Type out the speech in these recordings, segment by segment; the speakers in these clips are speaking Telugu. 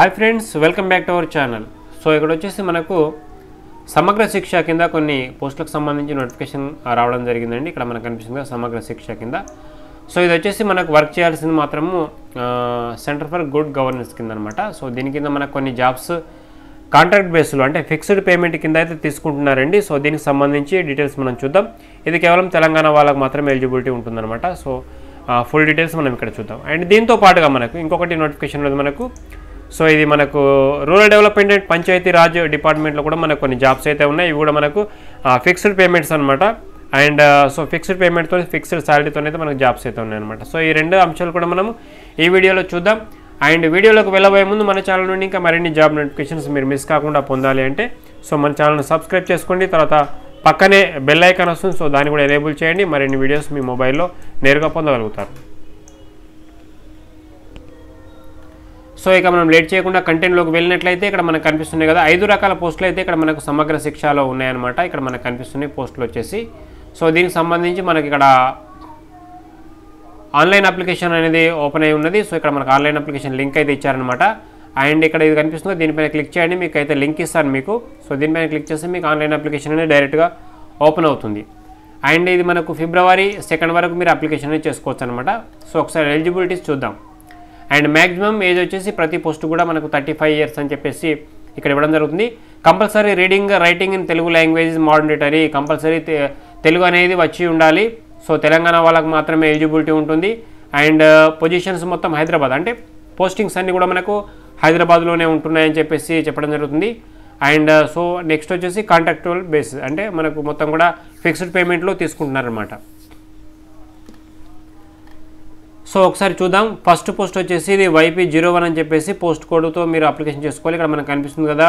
hi friends welcome back to our channel so ఇక్కడ వచ్చేసి మనకు సమగ్ర శిక్ష కింద కొన్ని పోస్టులకు సంబంధించి నోటిఫికేషన్ రావడం జరిగిందండి ఇక్కడ మనకు కనిపిస్తుంది కదా సమగ్ర శిక్ష కింద సో ఇది వచ్చేసి మనకు వర్క్ చేయాల్సింది మాత్రము సెంటర్ ఫర్ గుడ్ గవర్నెన్స్ కింద అనమాట సో దీని కింద మనకు కొన్ని జాబ్స్ కాంట్రాక్ట్ బేస్లో అంటే ఫిక్స్డ్ పేమెంట్ కింద అయితే తీసుకుంటున్నారండి సో దీనికి సంబంధించి డీటెయిల్స్ మనం చూద్దాం ఇది కేవలం తెలంగాణ వాళ్ళకి మాత్రమే ఎలిజిబిలిటీ ఉంటుందన్నమాట సో ఫుల్ డీటెయిల్స్ మనం ఇక్కడ చూద్దాం అండ్ దీంతో పాటుగా మనకు ఇంకొకటి నోటిఫికేషన్ ఉన్నది మనకు సో ఇది మనకు rural development and panchayat raj డిపార్ట్మెంట్లో కూడా మనకు కొన్ని జాబ్స్ అయితే ఉన్నాయి ఇవి కూడా మనకు ఫిక్స్డ్ పేమెంట్స్ అనమాట అండ్ సో ఫిక్స్డ్ పేమెంట్తో ఫిక్స్డ్ శాలరీతో అయితే మనకు జాబ్స్ అయితే ఉన్నాయి అనమాట సో ఈ రెండు అంశాలు కూడా మనము ఈ వీడియోలో చూద్దాం అండ్ వీడియోలోకి వెళ్ళబోయే ముందు మన ఛానల్ నుండి ఇంకా మరిన్ని జాబ్ నోటిఫికేషన్స్ మీరు మిస్ కాకుండా పొందాలి అంటే సో మన ఛానల్ని సబ్స్క్రైబ్ చేసుకోండి తర్వాత పక్కనే బెల్ ఐకాన్ వస్తుంది సో దాన్ని కూడా ఎనేబుల్ చేయండి మరిన్ని వీడియోస్ మీ మొబైల్లో నేరుగా పొందగలుగుతారు సో ఇక మనం లేట్ చేయకుండా కంటెంట్లోకి వెళ్ళినట్లయితే ఇక్కడ మనకు కనిపిస్తున్నాయి కదా ఐదు రకాల పోస్టులు అయితే ఇక్కడ మనకు సమగ్ర శిక్షలో ఉన్నాయన్నమాట ఇక్కడ మనకు కనిపిస్తున్నాయి పోస్టులు వచ్చేసి సో దీనికి సంబంధించి మనకి ఇక్కడ ఆన్లైన్ అప్లికేషన్ అనేది ఓపెన్ అయి ఉన్నది సో ఇక్కడ మనకు ఆన్లైన్ అప్లికేషన్ లింక్ అయితే ఇచ్చారనమాట అండ్ ఇక్కడ ఇది కనిపిస్తుంది దీనిపైన క్లిక్ చేయండి మీకు అయితే లింక్ ఇస్తాను మీకు సో దీనిపైన క్లిక్ చేస్తే మీకు ఆన్లైన్ అప్లికేషన్ అనేది డైరెక్ట్గా ఓపెన్ అవుతుంది అండ్ ఇది మనకు ఫిబ్రవరి సెకండ్ వరకు మీరు అప్లికేషన్ అనేది చేసుకోవచ్చు అనమాట సో ఒకసారి ఎలిజిబిలిటీస్ చూద్దాం అండ్ మ్యాక్సిమం ఏజ్ వచ్చేసి ప్రతి పోస్ట్ కూడా మనకు థర్టీ ఫైవ్ ఇయర్స్ అని చెప్పేసి ఇక్కడ ఇవ్వడం జరుగుతుంది compulsory reading writing in Telugu language మోడరేటరీ కంపల్సరీ తెలుగు అనేది వచ్చి ఉండాలి సో తెలంగాణ వాళ్ళకి మాత్రమే ఎలిజిబిలిటీ ఉంటుంది అండ్ పొజిషన్స్ మొత్తం హైదరాబాద్ అంటే పోస్టింగ్స్ అన్నీ కూడా మనకు హైదరాబాద్లోనే ఉంటున్నాయని చెప్పేసి చెప్పడం జరుగుతుంది అండ్ సో నెక్స్ట్ వచ్చేసి కాంట్రాక్చువల్ బేసిస్ అంటే మనకు మొత్తం కూడా ఫిక్స్డ్ పేమెంట్లో తీసుకుంటున్నారనమాట సో ఒకసారి చూద్దాం ఫస్ట్ పోస్ట్ వచ్చేసి ఇది వైపీ జీరో వన్ అని చెప్పేసి పోస్ట్ కోడ్తో మీరు అప్లికేషన్ చేసుకోవాలి ఇక్కడ మనకు కనిపిస్తుంది కదా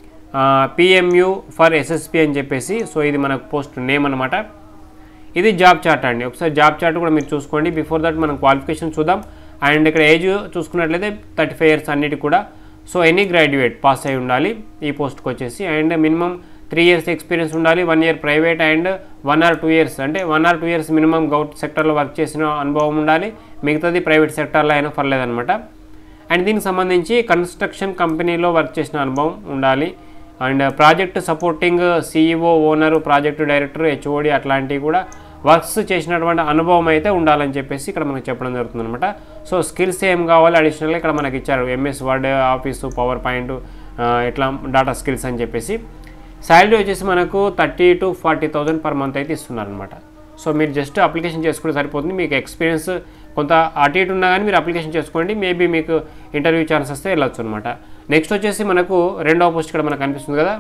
పిఎంయు ఫర్ ఎస్ఎస్పి అని చెప్పేసి సో ఇది మనకు పోస్ట్ నేమ్ అనమాట ఇది జాబ్ చార్ట్ అండి ఒకసారి జాబ్ చార్ట్ కూడా మీరు చూసుకోండి బిఫోర్ దట్ మనం క్వాలిఫికేషన్ చూద్దాం అండ్ ఇక్కడ ఏజ్ చూసుకున్నట్లయితే థర్టీ ఫైవ్ ఇయర్స్ అన్నిటి కూడా సో ఎనీ గ్రాడ్యుయేట్ పాస్ అయి ఉండాలి ఈ పోస్ట్కి వచ్చేసి and minimum three years experience ఉండాలి one year private and one or two years అంటే one or two years minimum govt సెక్టర్లో వర్క్ చేసిన అనుభవం ఉండాలి మిగతాది ప్రైవేట్ సెక్టర్లో అయినా పర్లేదనమాట అండ్ దీనికి సంబంధించి కన్స్ట్రక్షన్ కంపెనీలో వర్క్ చేసిన అనుభవం ఉండాలి and project supporting CEO owner project director HOD అట్లాంటివి కూడా వర్క్స్ చేసినటువంటి అనుభవం అయితే ఉండాలని చెప్పేసి ఇక్కడ మనకు చెప్పడం జరుగుతుంది అనమాట సో స్కిల్స్ ఏం కావాలి అడిషనల్గా ఇక్కడ మనకి ఇచ్చారు MS word office power point ఇట్లా డాటా స్కిల్స్ అని చెప్పేసి శాలరీ వచ్చేసి మనకు thirty to forty thousand per month అయితే ఇస్తున్నారనమాట సో మీరు జస్ట్ అప్లికేషన్ చేసుకుంటే సరిపోతుంది మీకు ఎక్స్పీరియన్స్ కొంత అటు ఇటు ఉన్నా కానీ మీరు అప్లికేషన్ చేసుకోండి మేబీ మీకు ఇంటర్వ్యూ ఛాన్స్ వస్తే వెళ్ళొచ్చు అనమాట నెక్స్ట్ వచ్చేసి మనకు రెండవ పోస్ట్ ఇక్కడ మనకు కనిపిస్తుంది కదా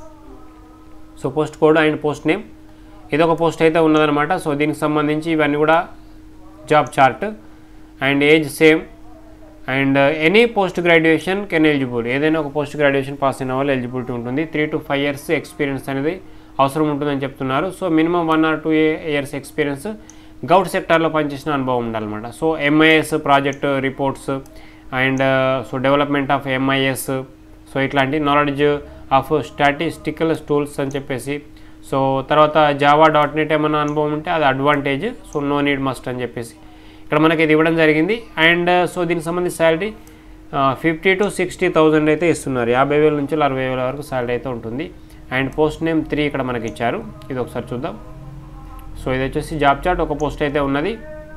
so post code and post name ఇదొక పోస్ట్ అయితే ఉన్నదనమాట సో దీనికి సంబంధించి ఇవన్నీ కూడా job chart and age same and any post graduation can eligible ఏదైనా ఒక పోస్ట్ గ్రాడ్యుయేషన్ పాస్ అయిన వాళ్ళు ఎలిజిబిలిటీ ఉంటుంది three to five years experience అనేది అవసరం ఉంటుందని చెప్తున్నారు so minimum one or two years experience govt సెక్టార్లో పనిచేసిన అనుభవం ఉండాలన్నమాట so MIS project reports and so development of MIS so ఇట్లాంటి నాలెడ్జ్ ఆఫ్ స్టాటిస్టికల్ టూల్స్ అని చెప్పేసి సో తర్వాత జావా డాట్ నెట్ ఏమైనా అనుభవం ఉంటే అది advantage so no need must అని చెప్పేసి ఇక్కడ మనకి ఇది ఇవ్వడం జరిగింది అండ్ సో దీనికి సంబంధించి salary fifty to sixty thousand అయితే ఇస్తున్నారు యాభై వేల నుంచి అరవై వేల వరకు శాలరీ అయితే ఉంటుంది అండ్ పోస్ట్ నేమ్ త్రీ ఇక్కడ మనకి ఇచ్చారు ఇది ఒకసారి చూద్దాం సో ఇది వచ్చేసి జాబ్ చార్ట్ ఒక పోస్ట్ అయితే ఉన్నది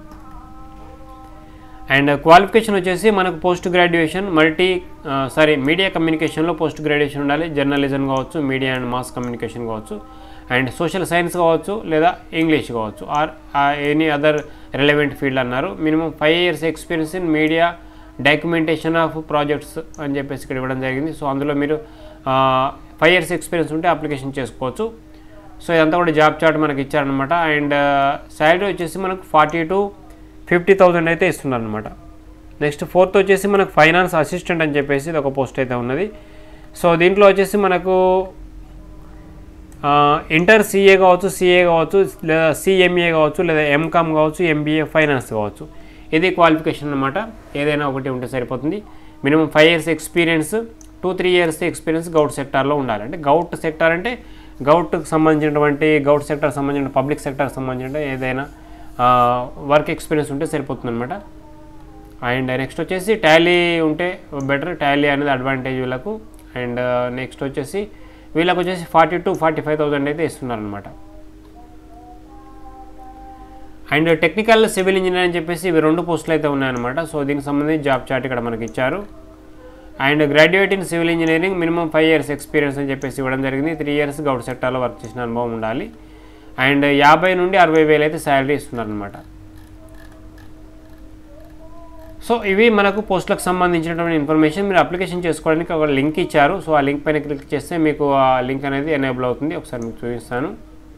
అండ్ క్వాలిఫికేషన్ వచ్చేసి మనకు post graduation multi sorry media కమ్యూనికేషన్లో పోస్ట్ గ్రాడ్యుయేషన్ ఉండాలి జర్నలిజం కావచ్చు మీడియా అండ్ మాస్ కమ్యూనికేషన్ కావచ్చు అండ్ సోషల్ సైన్స్ కావచ్చు లేదా ఇంగ్లీష్ కావచ్చు or any other relevant field అన్నారు minimum five years experience in media documentation of projects అని చెప్పేసి ఇక్కడ ఇవ్వడం జరిగింది సో అందులో మీరు ఫైవ్ ఇయర్స్ ఎక్స్పీరియన్స్ ఉంటే అప్లికేషన్ చేసుకోవచ్చు సో ఇదంతా కూడా జాబ్ చార్ట్ మనకి ఇచ్చారనమాట అండ్ శాలరీ వచ్చేసి మనకు ఫార్టీ టు ఫిఫ్టీ థౌజండ్ అయితే ఇస్తున్నారు అనమాట నెక్స్ట్ ఫోర్త్ వచ్చేసి మనకు ఫైనాన్స్ అసిస్టెంట్ అని చెప్పేసి ఇది ఒక పోస్ట్ అయితే ఉన్నది సో దీంట్లో వచ్చేసి మనకు ఇంటర్ సిఏ కావచ్చు సిఏ కావచ్చు లేదా సిఎంఏ కావచ్చు లేదా ఎంకామ్ కావచ్చు ఎంబీఏ ఫైనాన్స్ కావచ్చు ఇది క్వాలిఫికేషన్ అనమాట ఏదైనా ఒకటి ఉంటే సరిపోతుంది minimum five years experience two three years experience govt సెక్టార్లో ఉండాలి అంటే గౌట్ సెక్టార్ అంటే గౌట్కి సంబంధించినటువంటి గౌట్ సెక్టర్ సంబంధించిన పబ్లిక్ సెక్టర్ సంబంధించిన ఏదైనా వర్క్ ఎక్స్పీరియన్స్ ఉంటే సరిపోతుంది అనమాట అండ్ నెక్స్ట్ వచ్చేసి టాలీ ఉంటే బెటర్ టాలీ అనేది అడ్వాంటేజ్ వీళ్ళకు అండ్ నెక్స్ట్ వచ్చేసి వీళ్ళకి వచ్చేసి forty to forty five thousand అయితే ఇస్తున్నారు అనమాట అండ్ టెక్నికల్ సివిల్ ఇంజనీర్ అని చెప్పేసి ఇవి రెండు పోస్టులు అయితే ఉన్నాయన్నమాట సో దీనికి సంబంధించి జాబ్ చార్ట్ ఇక్కడ మనకి ఇచ్చారు and graduate in civil engineering minimum five years experience అని చెప్పేసి ఇవ్వడం జరిగింది త్రీ ఇయర్స్ గౌడ్ సెక్టార్లో వర్క్ చేసిన అనుభవం ఉండాలి అండ్ యాభై నుండి అరవై వేలు అయితే శాలరీ ఇస్తున్నారనమాట సో ఇవి మనకు పోస్టులకు సంబంధించినటువంటి ఇన్ఫర్మేషన్ మీరు అప్లికేషన్ చేసుకోవడానికి ఒక లింక్ ఇచ్చారు సో ఆ లింక్ పైన క్లిక్ చేస్తే మీకు ఆ లింక్ అనేది ఎనేబుల్ అవుతుంది ఒకసారి మీకు చూపిస్తాను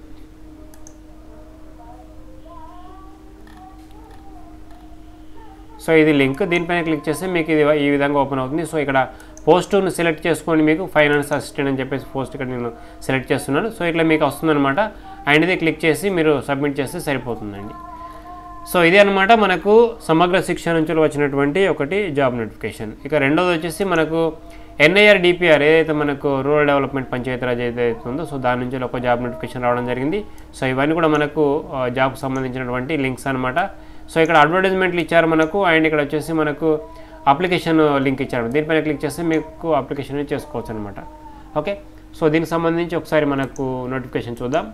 సో ఇది లింక్ దీనిపైన క్లిక్ చేస్తే మీకు ఇది ఈ విధంగా ఓపెన్ అవుతుంది సో ఇక్కడ పోస్టును సెలెక్ట్ చేసుకొని మీకు ఫైనాన్స్ అసిస్టెంట్ అని చెప్పేసి పోస్ట్ ఇక్కడ నేను సెలెక్ట్ చేస్తున్నాను సో ఇట్లా మీకు వస్తుందన్నమాట అండ్ ఇది క్లిక్ చేసి మీరు సబ్మిట్ చేస్తే సరిపోతుందండి సో ఇది అనమాట మనకు సమగ్ర శిక్ష నుంచి వచ్చినటువంటి ఒకటి జాబ్ నోటిఫికేషన్ ఇక రెండోది వచ్చేసి మనకు ఎన్ఐఆర్ డిపిఆర్ ఏదైతే మనకు రూరల్ డెవలప్మెంట్ పంచాయతీరాజ్ ఏదైతే ఉందో సో దాని నుంచి ఒక జాబ్ నోటిఫికేషన్ రావడం జరిగింది సో ఇవన్నీ కూడా మనకు జాబ్కి సంబంధించినటువంటి లింక్స్ అనమాట సో ఇక్కడ అడ్వర్టైజ్మెంట్లు ఇచ్చారు మనకు అండ్ ఇక్కడ వచ్చేసి మనకు అప్లికేషన్ లింక్ ఇచ్చారు దీనిపైన క్లిక్ చేస్తే మీకు అప్లికేషన్ చేసుకోవచ్చు అనమాట ఓకే సో దీనికి సంబంధించి ఒకసారి మనకు నోటిఫికేషన్ చూద్దాం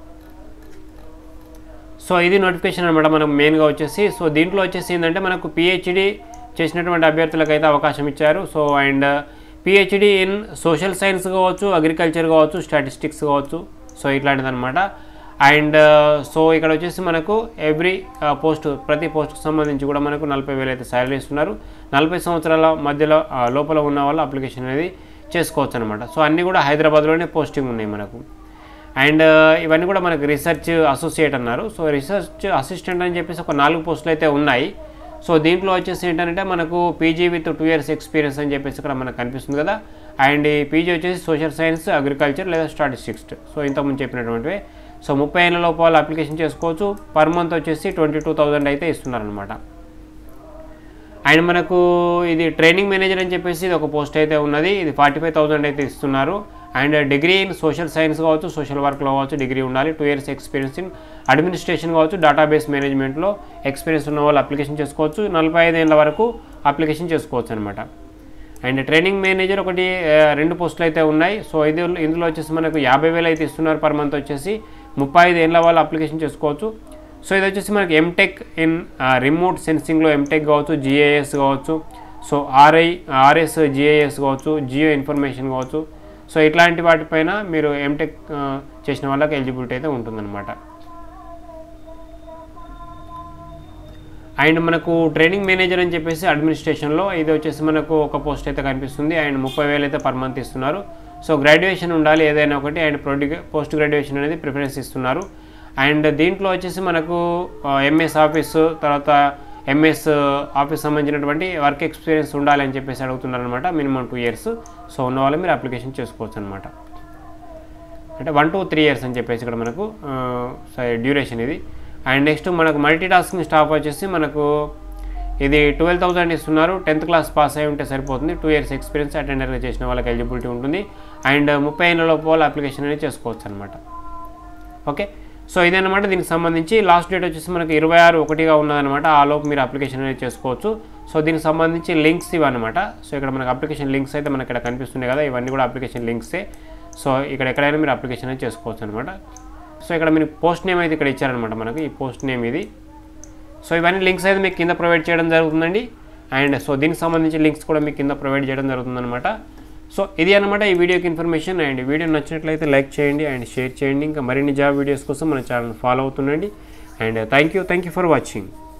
సో ఇది నోటిఫికేషన్ అనమాట మనకు మెయిన్గా వచ్చేసి సో దీంట్లో వచ్చేసి ఏంటంటే మనకు పిహెచ్డి చేసినటువంటి అభ్యర్థులకు అయితే అవకాశం ఇచ్చారు so and PhD in social science కావచ్చు అగ్రికల్చర్ కావచ్చు స్టాటిస్టిక్స్ కావచ్చు సో ఇట్లాంటిది అనమాట అండ్ సో ఇక్కడ వచ్చేసి మనకు ఎవ్రీ పోస్ట్ ప్రతి పోస్ట్కి సంబంధించి కూడా మనకు నలభై వేలు అయితే శాలరీ ఇస్తున్నారు నలభై సంవత్సరాల మధ్యలో ఆ, లోపల ఉన్న వాళ్ళు అప్లికేషన్ అనేది చేసుకోవచ్చు అనమాట సో అన్నీ కూడా హైదరాబాద్లోనే పోస్టింగ్ ఉన్నాయి మనకు అండ్ ఇవన్నీ కూడా మనకు రీసెర్చ్ అసోసియేట్ అన్నారు సో రీసెర్చ్ అసిస్టెంట్ అని చెప్పేసి ఒక నాలుగు పోస్టులు అయితే ఉన్నాయి సో దీంట్లో వచ్చేసి ఏంటంటే మనకు PG with two years experience అని చెప్పేసి ఇక్కడ మనకు కనిపిస్తుంది కదా అండ్ ఈ పీజీ వచ్చేసి సోషల్ సైన్స్ అగ్రికల్చర్ లేదా స్టాటిస్టిక్స్ సో ఇంతకుముందు చెప్పినటువంటివి సో ముప్పై ఏళ్ళ లోపల అప్లికేషన్ చేసుకోవచ్చు పర్ మంత్ వచ్చేసి ట్వంటీ టూ థౌజండ్ అయితే ఇస్తున్నారనమాట అండ్ మనకు ఇది ట్రైనింగ్ మేనేజర్ అని చెప్పేసి ఇది ఒక పోస్ట్ అయితే ఉన్నది ఇది ఫార్టీ ఫైవ్ థౌసండ్ అయితే ఇస్తున్నారు and degree in social science కావచ్చు సోషల్ వర్క్లో కావచ్చు డిగ్రీ ఉండాలి two years experience in administration కావచ్చు డేటాబేస్ మేనేజ్మెంట్లో ఎక్స్పీరియన్స్ ఉన్న వాళ్ళు అప్లికేషన్ చేసుకోవచ్చు నలభై ఐదు ఏళ్ళ వరకు అప్లికేషన్ చేసుకోవచ్చు అనమాట అండ్ ట్రైనింగ్ మేనేజర్ ఒకటి ఆ, రెండు పోస్టులు అయితే ఉన్నాయి సో ఇది ఇందులో వచ్చేసి మనకు యాభై వేలు అయితే ఇస్తున్నారు పర్ మంత్ వచ్చేసి ముప్పై ఐదు ఏళ్ళ వాళ్ళు అప్లికేషన్ చేసుకోవచ్చు సో ఇది వచ్చేసి మనకి ఎంటెక్ ఇన్ రిమోట్ సెన్సింగ్లో ఎంటెక్ కావచ్చు జిఏఎస్ కావచ్చు సో ఆర్ఐ ఆర్ఎస్ జిఏఎస్ కావచ్చు జియో ఇన్ఫర్మేషన్ కావచ్చు సో ఇట్లాంటి వాటిపైన మీరు ఎంటెక్ చేసిన వాళ్ళకి ఎలిజిబిలిటీ అయితే ఉంటుందన్నమాట అండ్ మనకు ట్రైనింగ్ మేనేజర్ అని చెప్పేసి అడ్మినిస్ట్రేషన్లో ఇది వచ్చేసి మనకు ఒక పోస్ట్ అయితే కనిపిస్తుంది అండ్ ముప్పై వేలు అయితే పర్ మంత్ ఇస్తున్నారు సో గ్రాడ్యుయేషన్ ఉండాలి ఏదైనా ఒకటి అండ్ ప్రొడి పోస్ట్ గ్రాడ్యుయేషన్ అనేది ప్రిఫరెన్స్ ఇస్తున్నారు అండ్ దీంట్లో వచ్చేసి మనకు ఎంఎస్ ఆఫీస్ తర్వాత ఎంఎస్ ఆఫీస్ సంబంధించినటువంటి వర్క్ ఎక్స్పీరియన్స్ ఉండాలి అని చెప్పేసి అడుగుతున్నారు అనమాట మినిమం టూ ఇయర్స్ సో ఉన్న వాళ్ళు మీరు అప్లికేషన్ చేసుకోవచ్చు అనమాట అంటే వన్ టు త్రీ ఇయర్స్ అని చెప్పేసి ఇక్కడ మనకు డ్యూరేషన్ ఇది అండ్ నెక్స్ట్ మనకు మల్టీ టాస్కింగ్ స్టాఫ్ వచ్చేసి మనకు ఇది ట్వెల్వ్ థౌసండ్ ఇస్తున్నారు టెన్త్ క్లాస్ పాస్ అయి ఉంటే సరిపోతుంది టూ ఇయర్స్ ఎక్స్పీరియన్స్ అటెండర్గా చేసిన వాళ్ళకి ఎలిజిబిలిటీ ఉంటుంది అండ్ ముప్పై ఏళ్ళ లోపు వాళ్ళు అప్లికేషన్ అనేది చేసుకోవచ్చు అనమాట ఓకే సో ఇదన్నమాట దీనికి సంబంధించి లాస్ట్ డేట్ వచ్చేసి మనకి ఇరవై ఆరు ఒకటిగా ఉన్నదన్నమాట ఆ లోపు మీరు అప్లికేషన్ అనేది చేసుకోవచ్చు సో దీనికి సంబంధించి లింక్స్ ఇవన్నమాట సో ఇక్కడ మనకి అప్లికేషన్ లింక్స్ అయితే మనకి ఇక్కడ కనిపిస్తున్నాయి కదా ఇవన్నీ కూడా అప్లికేషన్ లింక్సే సో ఇక్కడ ఎక్కడైనా మీరు అప్లికేషన్ అనేది చేసుకోవచ్చు అనమాట సో ఇక్కడ మీరు పోస్ట్ నేమ్ అయితే ఇక్కడ ఇచ్చారనమాట మనకి ఈ పోస్ట్ నేమ్ ఇది సో ఇవన్నీ లింక్స్ అయితే మీకు కింద ప్రొవైడ్ చేయడం జరుగుతుందండి అండ్ సో దీనికి సంబంధించి లింక్స్ కూడా మీకు కింద ప్రొవైడ్ చేయడం జరుగుతుందన్నమాట సో ఇది అనమాట ఈ వీడియోకి ఇన్ఫర్మేషన్ అండ్ వీడియో నచ్చినట్లయితే లైక్ చేయండి అండ్ షేర్ చేయండి ఇంకా మరిన్ని జాబ్ వీడియోస్ కోసం మన ఛానల్ ఫాలో అవుతుండండి and thank you thank you for watching